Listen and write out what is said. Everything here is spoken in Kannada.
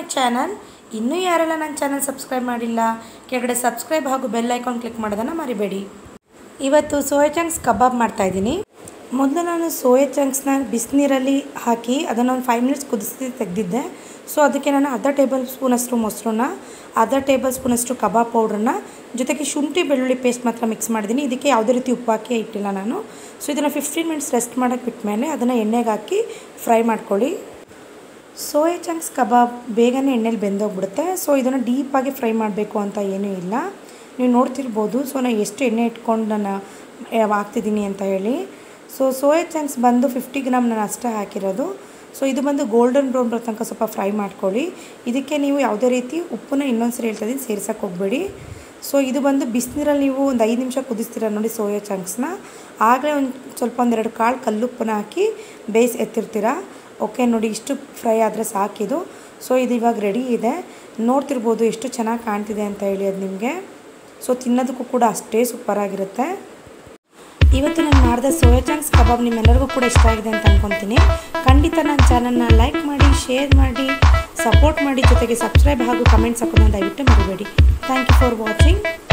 ಚಾನಲ್ ಇನ್ನೂ ಯಾರೆಲ್ಲ ನನ್ನ ಚಾನಲ್ ಸಬ್ಸ್ಕ್ರೈಬ್ ಮಾಡಿಲ್ಲ ಕೆಳಗಡೆ ಸಬ್ಸ್ಕ್ರೈಬ್ ಹಾಗೂ ಬೆಲ್ ಐಕಾನ್ ಕ್ಲಿಕ್ ಮಾಡೋದನ್ನು ಮರಿಬೇಡಿ ಇವತ್ತು ಸೋಯಾ ಚಂಕ್ಸ್ ಕಬಾಬ್ ಮಾಡ್ತಾಯಿದ್ದೀನಿ ಮೊದಲು ನಾನು ಸೋಯಾ ಚಂಕ್ಸ್ನ ಬಿಸಿನೀರಲ್ಲಿ ಹಾಕಿ ಅದನ್ನು ಒಂದು ಫೈವ್ ಮಿನಿಟ್ಸ್ ಕುದಿಸಿ ತೆಗೆದಿದ್ದೆ ಸೊ ಅದಕ್ಕೆ ನಾನು ಅರ್ಧ ಟೇಬಲ್ ಸ್ಪೂನಷ್ಟು ಮೊಸರನ್ನ ಅರ್ಧ ಟೇಬಲ್ ಸ್ಪೂನಷ್ಟು ಕಬಾಬ್ ಪೌಡ್ರನ್ನ ಜೊತೆಗೆ ಶುಂಠಿ ಬೆಳ್ಳುಳ್ಳಿ ಪೇಸ್ಟ್ ಮಾತ್ರ ಮಿಕ್ಸ್ ಮಾಡಿದ್ದೀನಿ ಇದಕ್ಕೆ ಯಾವುದೇ ರೀತಿ ಉಪ್ಪು ಹಾಕಿ ಇಟ್ಟಿಲ್ಲ ನಾನು ಸೊ ಇದನ್ನು ಫಿಫ್ಟೀನ್ ಮಿನಿಟ್ಸ್ ರೆಸ್ಟ್ ಮಾಡೋಕ್ಕೆ ಬಿಟ್ಮೇಲೆ ಅದನ್ನು ಎಣ್ಣೆಗೆ ಹಾಕಿ ಫ್ರೈ ಮಾಡ್ಕೊಳ್ಳಿ ಸೋಯಾ ಚಂಕ್ಸ್ ಕಬಾಬ್ ಬೇಗನೆ ಎಣ್ಣೆಲಿ ಬೆಂದೋಗ್ಬಿಡುತ್ತೆ ಸೊ ಇದನ್ನು ಡೀಪಾಗಿ ಫ್ರೈ ಮಾಡಬೇಕು ಅಂತ ಏನೂ ಇಲ್ಲ ನೀವು ನೋಡ್ತಿರ್ಬೋದು ಸೊ ನಾನು ಎಷ್ಟು ಎಣ್ಣೆ ಇಟ್ಕೊಂಡು ನಾನು ಹಾಕ್ತಿದ್ದೀನಿ ಅಂತ ಹೇಳಿ ಸೊ ಸೋಯಾ ಚಂಕ್ಸ್ ಬಂದು ಫಿಫ್ಟಿ ಗ್ರಾಮ್ ನಾನು ಅಷ್ಟೇ ಹಾಕಿರೋದು ಸೊ ಇದು ಬಂದು ಗೋಲ್ಡನ್ ಬ್ರೌನ್ ಬರೋ ತನಕ ಸ್ವಲ್ಪ ಫ್ರೈ ಮಾಡ್ಕೊಳ್ಳಿ ಇದಕ್ಕೆ ನೀವು ಯಾವುದೇ ರೀತಿ ಉಪ್ಪನ್ನ ಇನ್ನೊಂದು ಸರಿ ಹೇಳ್ತಾ ಇದ್ದೀನಿ ಸೇರ್ಸೋಕೆ ಹೋಗಬೇಡಿ ಸೊ ಇದು ಬಂದು ಬಿಸಿನೀರಲ್ಲಿ ನೀವು ಒಂದು ಐದು ನಿಮಿಷ ಕುದಿಸ್ತೀರ ನೋಡಿ ಸೋಯಾ ಚಂಕ್ಸ್ನ ಆಗಲೇ ಒಂದು ಸ್ವಲ್ಪ ಒಂದೆರಡು ಕಾಳು ಕಲ್ಲುಪ್ಪನ್ನ ಹಾಕಿ ಬೇಯಿಸಿ ಎತ್ತಿರ್ತೀರ ಓಕೆ ನೋಡಿ ಇಷ್ಟು ಫ್ರೈ ಆದರೆ ಸಾಕಿದು ಸೊ ಇದು ಇವಾಗ ರೆಡಿ ಇದೆ ನೋಡ್ತಿರ್ಬೋದು ಎಷ್ಟು ಚೆನ್ನಾಗಿ ಕಾಣ್ತಿದೆ ಅಂತ ಹೇಳಿ ಅದು ನಿಮಗೆ ಸೊ ತಿನ್ನೋದಕ್ಕೂ ಕೂಡ ಅಷ್ಟೇ ಸೂಪರಾಗಿರುತ್ತೆ ಇವತ್ತು ನಾನು ಮಾಡಿದ ಸೋಯಾ ಚಂಕ್ಸ್ ಕಬಾಬ್ ನಿಮ್ಮೆಲ್ಲರಿಗೂ ಕೂಡ ಇಷ್ಟ ಆಗಿದೆ ಅಂತ ಅಂದ್ಕೊತೀನಿ ಖಂಡಿತ ನನ್ನ ಚಾನಲ್ನ ಲೈಕ್ ಮಾಡಿ ಶೇರ್ ಮಾಡಿ ಸಪೋರ್ಟ್ ಮಾಡಿ ಜೊತೆಗೆ ಸಬ್ಸ್ಕ್ರೈಬ್ ಹಾಗೂ ಕಮೆಂಟ್ಸ್ ಹಾಕೋದನ್ನ ದಯವಿಟ್ಟು ಮರಿಬೇಡಿ ಥ್ಯಾಂಕ್ ಯು ಫಾರ್ ವಾಚಿಂಗ್